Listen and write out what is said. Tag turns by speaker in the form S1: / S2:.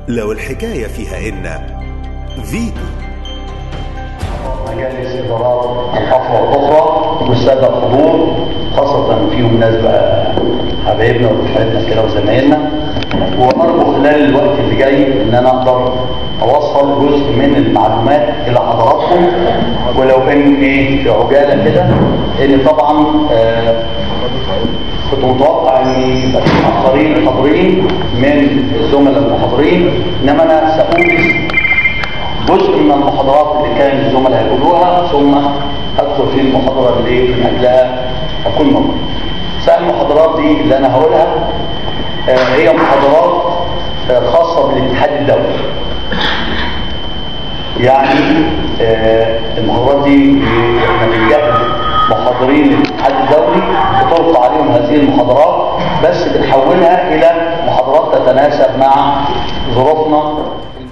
S1: لو الحكاية فيها إن فيتو
S2: مجالس إدارات الأخرى والأخرى والسادة الحضور خاصة فيهم ناس بقى حبايبنا وحبايبنا كده وزمايلنا وأرجو خلال الوقت اللي جاي إن أنا أقدر أوصل جزء من المعلومات إلى حضراتكم ولو إن إيه في عجالة كده إن طبعا آه كنت متوقع ان يبقى في اخرين حاضرين من الزملاء المحاضرين انما انا سأوجز جزء من المحاضرات اللي كان الزملاء هيقولوها ثم ادخل في المحاضره اللي من اجلها اكون موجود. سأل المحاضرات دي اللي انا هقولها آه هي محاضرات آه خاصه بالاتحاد الدولي. يعني آه المحاضرات دي احنا بنجهز محاضرين الاتحاد الدولي بتلقى عليهم هذه المحاضرات بس بنحولها الى محاضرات تتناسب مع ظروفنا